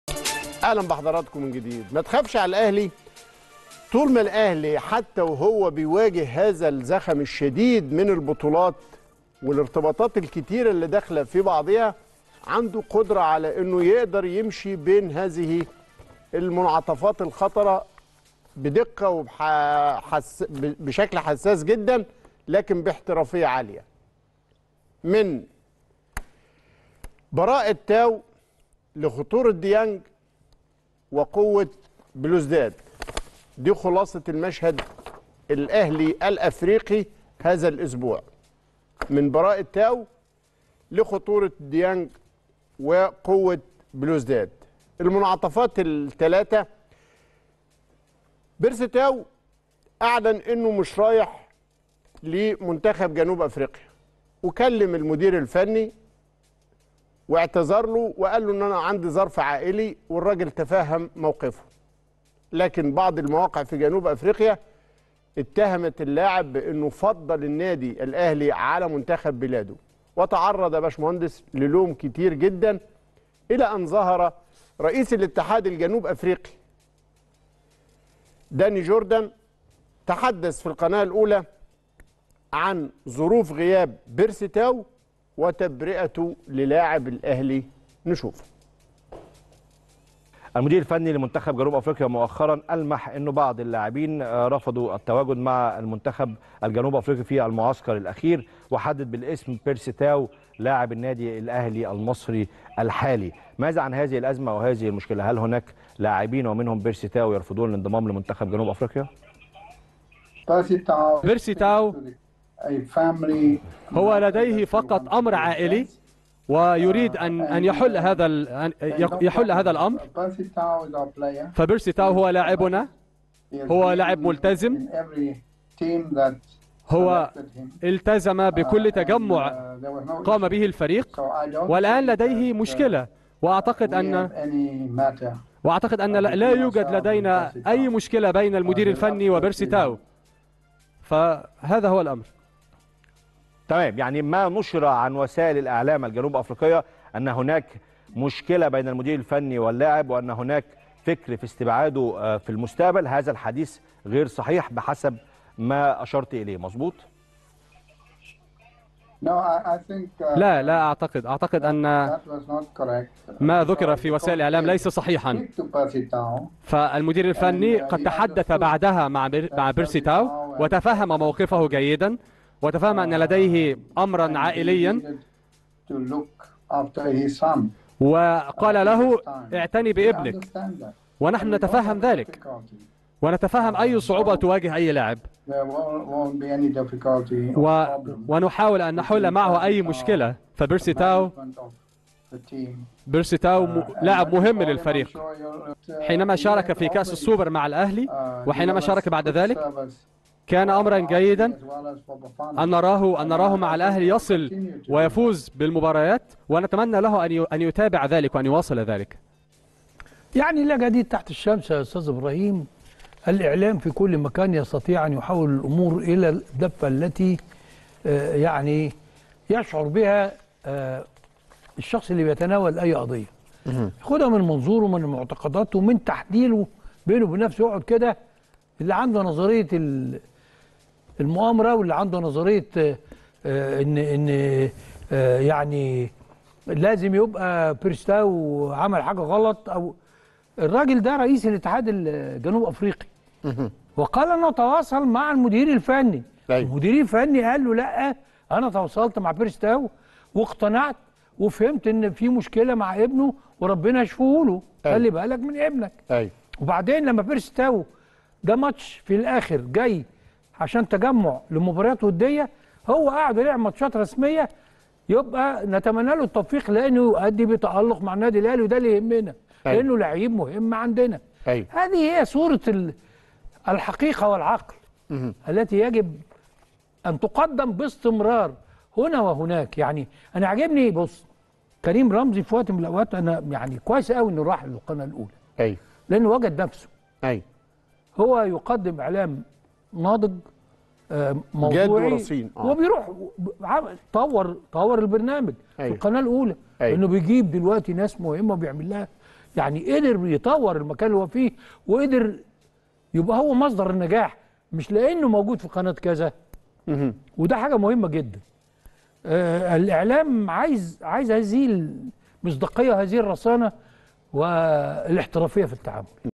اهلا بحضراتكم من جديد ما تخافش على الاهلي طول ما الاهلي حتى وهو بيواجه هذا الزخم الشديد من البطولات والارتباطات الكتيره اللي داخله في بعضها عنده قدره على انه يقدر يمشي بين هذه المنعطفات الخطره بدقه وبحس بشكل حساس جدا لكن باحترافيه عاليه من براءة تاو لخطورة ديانج وقوة بلوزداد دي خلاصة المشهد الأهلي الأفريقي هذا الأسبوع من براءة تاو لخطورة ديانج وقوة بلوزداد المنعطفات الثلاثة بيرس تاو أعلن إنه مش رايح لمنتخب جنوب أفريقيا وكلم المدير الفني واعتذر له وقال له ان انا عندي ظرف عائلي والراجل تفهم موقفه لكن بعض المواقع في جنوب افريقيا اتهمت اللاعب بانه فضل النادي الاهلي على منتخب بلاده وتعرض يا باشمهندس للوم كتير جدا الى ان ظهر رئيس الاتحاد الجنوب افريقي داني جوردان تحدث في القناه الاولى عن ظروف غياب بيرسيتاو وتبرئته للاعب الاهلي نشوف المدير الفني لمنتخب جنوب افريقيا مؤخرا المح انه بعض اللاعبين رفضوا التواجد مع المنتخب الجنوب افريقي في المعسكر الاخير وحدد بالاسم بيرسيتاو لاعب النادي الاهلي المصري الحالي ماذا عن هذه الازمه وهذه المشكله هل هناك لاعبين ومنهم بيرسيتاو يرفضون الانضمام لمنتخب جنوب افريقيا بيرسيتاو هو لديه فقط امر عائلي ويريد ان ان يحل هذا أن يحل هذا الامر فبيرسي تاو هو لاعبنا هو لاعب ملتزم هو التزم بكل تجمع قام به الفريق والان لديه مشكله واعتقد ان واعتقد ان لا يوجد لدينا اي مشكله بين المدير الفني وبيرسي تاو فهذا هو الامر تمام يعني ما نشر عن وسائل الاعلام الجنوب افريقيه ان هناك مشكله بين المدير الفني واللاعب وان هناك فكر في استبعاده في المستقبل هذا الحديث غير صحيح بحسب ما اشرت اليه مظبوط لا لا اعتقد اعتقد ان ما ذكر في وسائل الاعلام ليس صحيحا فالمدير الفني قد تحدث بعدها مع مع بيرسي تاو وتفهم موقفه جيدا وتفهم أن لديه أمرا عائليا وقال له اعتني بابنك ونحن نتفهم ذلك ونتفهم أي صعوبة تواجه أي لاعب و... ونحاول أن نحل معه أي مشكلة فبيرسي تاو بيرسي تاو م... لاعب مهم للفريق حينما شارك في كأس السوبر مع الأهلي وحينما شارك بعد ذلك كان امرا جيدا ان نراه ان نراه مع الاهلي يصل ويفوز بالمباريات ونتمنى له ان ان يتابع ذلك وان يواصل ذلك. يعني لا جديد تحت الشمس يا استاذ ابراهيم الاعلام في كل مكان يستطيع ان يحول الامور الى الدفه التي يعني يشعر بها الشخص اللي بيتناول اي قضيه. ياخدها من منظوره من معتقداته من تحليله بينه وبين نفسه يقعد كده اللي عنده نظريه المؤامره واللي عنده نظريه ان ان يعني لازم يبقى بيرستاو عمل حاجه غلط او الراجل ده رئيس الاتحاد الجنوب افريقي وقال نتواصل مع المدير الفني المدير الفني قال له لا انا تواصلت مع بيرستاو واقتنعت وفهمت ان في مشكله مع ابنه وربنا يشفيه له خلي بالك من ابنك أي. وبعدين لما بيرستاو ده ماتش في الاخر جاي عشان تجمع لمباريات وديه هو قاعد يلعب ماتشات رسميه يبقى نتمنى له التوفيق لانه يؤدي بتالق مع النادي الاهلي وده اللي يهمنا لانه لعيب مهم عندنا أيوة. هذه هي صوره الحقيقه والعقل مه. التي يجب ان تقدم باستمرار هنا وهناك يعني انا عاجبني بص كريم رمزي في وقت من الاوقات انا يعني كويس قوي انه راح للقناه الاولى ايوه لانه وجد نفسه ايوه هو يقدم اعلام ناضج آه، جاد موضوعي ورصين هو بيروح عمل- طور طور البرنامج في أيوة. القناه الاولى أيوة. انه بيجيب دلوقتي ناس مهمه وبيعمل لها يعني قدر يطور المكان اللي هو فيه وقدر يبقى هو مصدر النجاح مش لانه موجود في قناه كذا مهم. وده حاجه مهمه جدا آه الاعلام عايز عايز هذه المصداقيه وهذه الرصانه والاحترافيه في التعامل